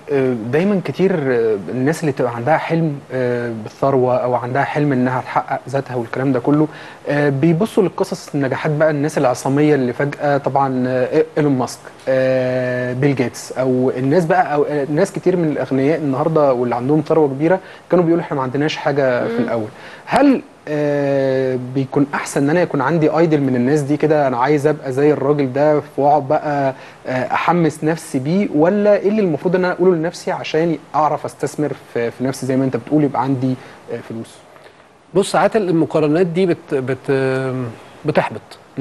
آه، دايما كتير آه، الناس اللي بتبقى عندها حلم آه، بالثروه او عندها حلم انها تحقق ذاتها والكلام ده كله آه، بيبصوا للقصص النجاحات بقى الناس العصاميه اللي فجاه طبعا آه، ايلون ماسك آه، بيل جيتس او الناس بقى او آه، ناس كتير من الاغنياء النهارده واللي عندهم ثروه كبيره كانوا بيقولوا احنا ما عندناش حاجه في الاول هل آه بيكون احسن ان انا يكون عندي ايدل من الناس دي كده انا عايز ابقى زي الراجل ده واقعد بقى آه احمس نفسي بيه ولا ايه اللي المفروض ان انا اقوله لنفسي عشان اعرف استثمر في, في نفسي زي ما انت بتقول يبقى عندي آه فلوس بص ساعات المقارنات دي بت بت بتحبط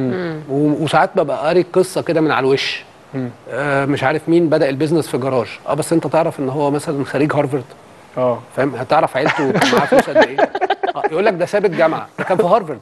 و- وساعات ببقى قاري قصه كده من على الوش مم. آه مش عارف مين بدا البيزنس في جراج اه بس انت تعرف ان هو مثلا خريج هارفرد اه فاهم هتعرف عيلته كان معاه فلوس قد ايه آه يقول لك ده ساب الجامعه ده كان في هارفرد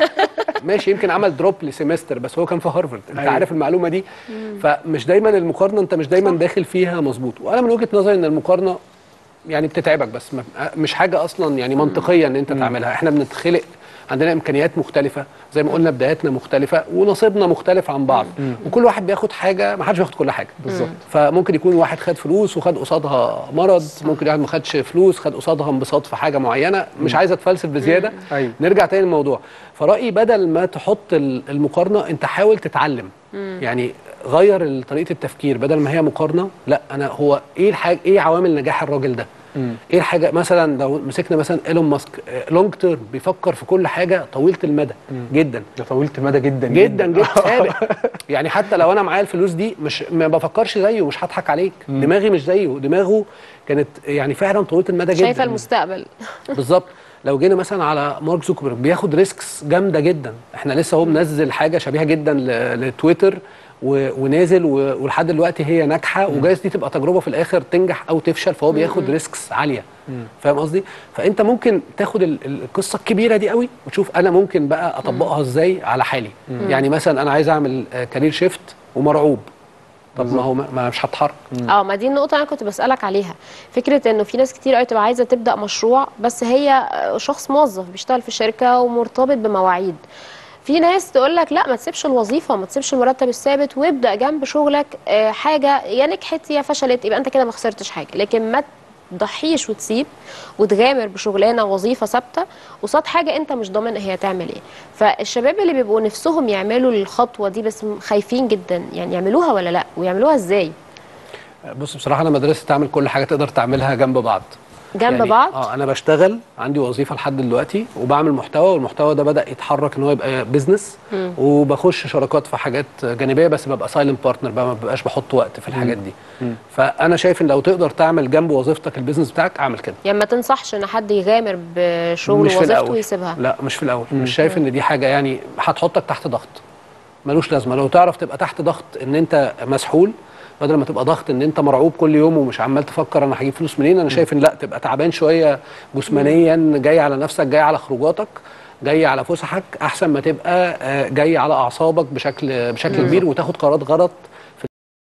ماشي يمكن عمل دروب لسيمستر بس هو كان في هارفرد انت أيوة. عارف المعلومه دي فمش دايما المقارنه انت مش دايما داخل فيها مظبوط وانا من وجهه نظري ان المقارنه يعني بتتعبك بس ما- مش حاجه اصلا يعني منطقيه ان انت تعملها احنا بنتخلق عندنا امكانيات مختلفه زي ما قلنا بداياتنا مختلفه ونصيبنا مختلف عن بعض وكل واحد بياخد حاجه ما حدش بياخد كل حاجه بالظبط. فممكن يكون واحد خد فلوس وخد قصادها مرض ممكن واحد ما خدش فلوس خد قصادها انبساط في حاجه معينه مش عايز اتفلسف بزياده أيوة. نرجع تاني للموضوع فرايي بدل ما تحط ال- المقارنه انت حاول تتعلم يعني غير ال- طريقه التفكير بدل ما هي مقارنه لا انا هو ايه الحاجه ايه عوامل نجاح الراجل ده مم. ايه الحاجه مثلا لو مسكنا مثلا ايلون ماسك لونج تيرم بيفكر في كل حاجه طويله المدى جدا ده طويله المدى جدا جدا جدا سابق يعني حتى لو انا معايا الفلوس دي مش ما بفكرش زيه مش هضحك عليك دماغي مش زيه دماغه كانت يعني فعلا طويله المدى جدا شايفه المستقبل بالظبط لو جينا مثلا على مارك زوكربيرج بياخد ريسكس جامده جدا احنا لسه هو منزل حاجه شبيهه جدا ل- لتويتر و- ونازل و- ولحد دلوقتي هي ناجحه وجايز دي تبقى تجربه في الاخر تنجح او تفشل فهو بياخد ريسكس عاليه فاهم قصدي فانت ممكن تاخد ال- ال- القصه الكبيره دي قوي وتشوف انا ممكن بقى اطبقها ازاي على حالي يعني مثلا انا عايز اعمل كارير شيفت ومرعوب طب ما هو ما ما مش هتحرك اه ما دي النقطة أنا كنت بسألك عليها فكرة إنه في ناس كتير قوي تبقى عايزة تبدأ مشروع بس هي شخص موظف بيشتغل في شركة ومرتبط بمواعيد في ناس تقول لك لا ما تسيبش الوظيفة ما تسيبش المرتب الثابت وابدأ جنب شغلك آه، حاجة يا نجحت يا فشلت يبقى أنت كده ما خسرتش حاجة لكن ما تضحيش وتسيب وتغامر بشغلانه وظيفه ثابته قصاد حاجه انت مش ضامن هي تعمل ايه فالشباب اللي بيبقوا نفسهم يعملوا الخطوه دي بس خايفين جدا يعني يعملوها ولا لا ويعملوها ازاي بص بصراحه انا مدرسه تعمل كل حاجه تقدر تعملها جنب بعض جنب يعني بعض اه انا بشتغل عندي وظيفه لحد دلوقتي وبعمل محتوى والمحتوى ده بدا يتحرك ان هو يبقى بيزنس وبخش شراكات في حاجات جانبيه بس ببقى سايلنت بارتنر بقى ما ببقاش بحط وقت في الحاجات دي فانا شايف ان لو تقدر تعمل جنب وظيفتك البيزنس بتاعك اعمل كده يعني ما تنصحش ان حد يغامر بشغل مش في وظيفته الأول. ويسيبها لا مش في الاول مش شايف ان دي حاجه يعني هتحطك تحت ضغط ملوش لازمه لو تعرف تبقى تحت ضغط ان انت مسحول بدل ما تبقى ضغط ان انت مرعوب كل يوم ومش عمال تفكر انا هجيب فلوس منين انا شايف ان لا تبقى تعبان شويه جسمانيا جاي على نفسك جاي على خروجاتك جاي على فسحك احسن ما تبقى آه، جاي على اعصابك بشكل بشكل كبير وتاخد قرارات غلط